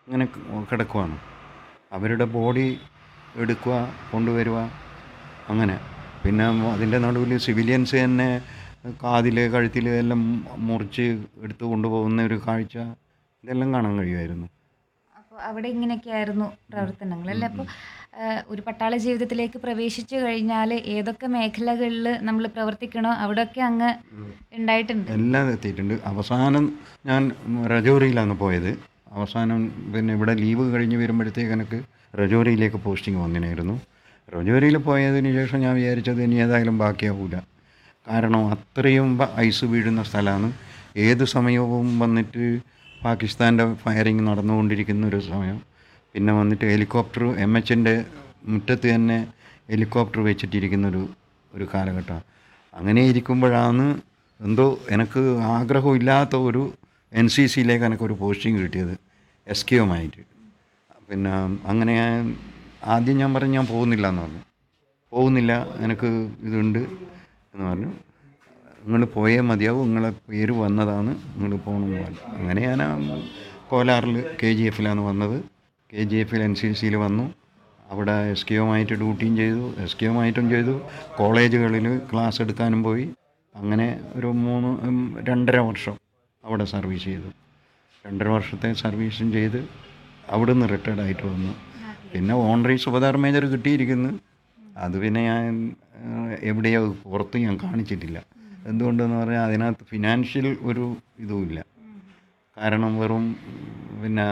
ഇങ്ങനെ കിടക്കുവാണ് അവരുടെ ബോഡി എടുക്കുക കൊണ്ടുവരിക അങ്ങനെ പിന്നെ അതിൻ്റെ നടുവിൽ സിവിലിയൻസ് തന്നെ കാതിൽ കഴുത്തിൽ എല്ലാം മുറിച്ച് എടുത്ത് കൊണ്ടുപോകുന്ന ഒരു കാഴ്ച ഇതെല്ലാം കാണാൻ കഴിയുമായിരുന്നു അപ്പോൾ അവിടെ ഇങ്ങനെയൊക്കെയായിരുന്നു പ്രവർത്തനങ്ങൾ അല്ലേ അപ്പോൾ ഒരു പട്ടാള ജീവിതത്തിലേക്ക് പ്രവേശിച്ചു കഴിഞ്ഞാൽ ഏതൊക്കെ മേഖലകളിൽ നമ്മൾ പ്രവർത്തിക്കണോ അവിടെയൊക്കെ അങ്ങ് ഉണ്ടായിട്ടുണ്ട് എല്ലാം എത്തിയിട്ടുണ്ട് അവസാനം ഞാൻ രജോറിയിലാണ് പോയത് അവസാനം പിന്നെ ഇവിടെ ലീവ് കഴിഞ്ഞ് വരുമ്പോഴത്തേക്ക് എനിക്ക് രജോറിയിലേക്ക് പോസ്റ്റിംഗ് വന്നിനായിരുന്നു രജോറിയിൽ പോയതിന് ശേഷം ഞാൻ വിചാരിച്ചത് ഇനി ഏതായാലും ബാക്കിയാവില്ല കാരണം അത്രയും ബ- ഐസ് വീഴുന്ന സ്ഥലമാണ് ഏത് സമയവും വന്നിട്ട് പാകിസ്ഥാൻ്റെ ഫയറിങ് നടന്നുകൊണ്ടിരിക്കുന്ന ഒരു സമയം പിന്നെ വന്നിട്ട് ഹെലികോപ്റ്റർ എം എച്ചിൻ്റെ മുറ്റത്ത് തന്നെ ഹെലികോപ്റ്റർ വെച്ചിട്ടിരിക്കുന്നൊരു ഒരു കാലഘട്ടമാണ് അങ്ങനെ ഇരിക്കുമ്പോഴാണ് എന്തോ എനിക്ക് ആഗ്രഹമില്ലാത്ത ഒരു എൻ സി സിയിലേക്ക് എനിക്കൊരു പോസ്റ്റിംഗ് കിട്ടിയത് എസ് കെ ഒമായിട്ട് പിന്നെ അങ്ങനെ ഞാൻ ആദ്യം ഞാൻ പറഞ്ഞു ഞാൻ പോകുന്നില്ല എന്ന് പറഞ്ഞു പോകുന്നില്ല എനിക്ക് ഇതുണ്ട് എന്ന് പറഞ്ഞു നിങ്ങൾ പോയേ മതിയാവും നിങ്ങളെ പേര് വന്നതാണ് നിങ്ങൾ പോകണമെന്ന് പറഞ്ഞു അങ്ങനെ ഞാൻ ആ കോലാറിൽ കെ ജി എഫിലാണ് വന്നത് കെ ജി എഫിൽ എൻ സി സിയിൽ വന്നു അവിടെ എസ് കെ ഒമായിട്ട് ഡ്യൂട്ടിയും ചെയ്തു എസ് കെ ഒമായിട്ടും ചെയ്തു കോളേജുകളിൽ ക്ലാസ് എടുക്കാനും പോയി അങ്ങനെ ഒരു മൂന്ന് ഉം, രണ്ടര വർഷം അവിടെ സർവീസ് ചെയ്തു രണ്ടര വർഷത്തെ സർവീസും ചെയ്ത് അവിടുന്ന് റിട്ടയർഡ് ആയിട്ട് വന്നു പിന്നെ ഓണറി സുബദാർ മേജർ കിട്ടിയിരിക്കുന്നു അത് പിന്നെ ഞാൻ ഏഹ്, എവിടെയോ പുറത്ത് ഞാൻ കാണിച്ചിട്ടില്ല എന്തുകൊണ്ടെന്ന് പറഞ്ഞാൽ അതിനകത്ത് ഫിനാൻഷ്യൽ ഒരു ഇതുമില്ല കാരണം വെറും പിന്നെ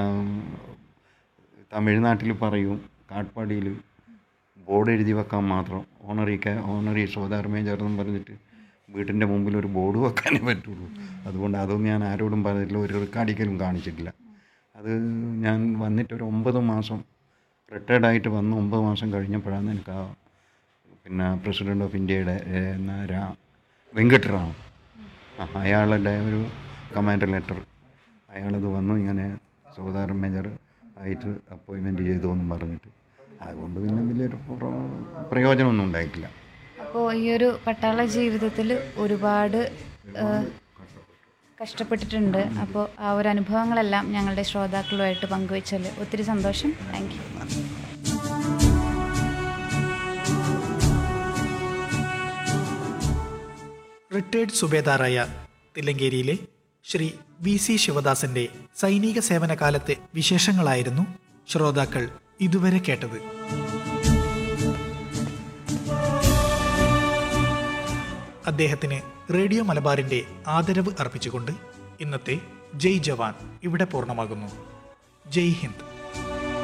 തമിഴ്നാട്ടിൽ പറയും കാട്ട്പാടിയിൽ ബോർഡ് എഴുതി വെക്കാൻ മാത്രം ഓണറി ഓണറി സോദാർ മേജർ എന്നും പറഞ്ഞിട്ട് വീട്ടിൻ്റെ മുമ്പിൽ ഒരു ബോർഡ് വെക്കാനേ പറ്റുള്ളൂ അതുകൊണ്ട് അതൊന്നും ഞാൻ ആരോടും പറഞ്ഞിട്ടില്ല ഒരു റെക്കാർഡിക്കലും കാണിച്ചിട്ടില്ല അത് ഞാൻ വന്നിട്ട് ഒരു ഒമ്പത് മാസം റിട്ടയർഡ് ആയിട്ട് വന്ന് ഒമ്പത് മാസം കഴിഞ്ഞപ്പോഴാണ് എനിക്ക് ആ പിന്നെ പ്രസിഡൻ്റ് ഓഫ് ഇന്ത്യയുടെ ഏ, എന്നാ രാ വെങ്കട്ടറാം ആ അയാളുടെ ഒരു കമാൻഡർ ലെറ്റർ അയാളത് വന്നു ഇങ്ങനെ സോദാർ മേജർ ആയിട്ട് അപ്പോയിൻമെൻറ്റ് ചെയ്തു എന്നും പറഞ്ഞിട്ട് അതുകൊണ്ട് പിന്നെ വലിയൊരു പ്ര- പ്രയോജനമൊന്നും ഉണ്ടായിട്ടില്ല അപ്പോൾ ഈ ഒരു പട്ടാള ജീവിതത്തിൽ ഒരുപാട് ആ, കഷ്ടപ്പെട്ടിട്ടുണ്ട് അപ്പോൾ ആ ഒരു അനുഭവങ്ങളെല്ലാം ഞങ്ങളുടെ ശ്രോതാക്കളുമായിട്ട് പങ്കുവച്ചതിൽ ഒത്തിരി സന്തോഷം താങ്ക് യു റിട്ടയർഡ് സുബേദാറായ തില്ലങ്കേരിയിലെ ശ്രീ വി സി ശിവദാസന്റെ സൈനിക സേവന കാലത്തെ വിശേഷങ്ങളായിരുന്നു ശ്രോതാക്കൾ ഇതുവരെ കേട്ടത് അദ്ദേഹത്തിന് റേഡിയോ മലബാറിന്റെ ആദരവ് അർപ്പിച്ചുകൊണ്ട് ഇന്നത്തെ ജയ് ജവാൻ ഇവിടെ പൂർണ്ണമാകുന്നു ജയ് ഹിന്ദ്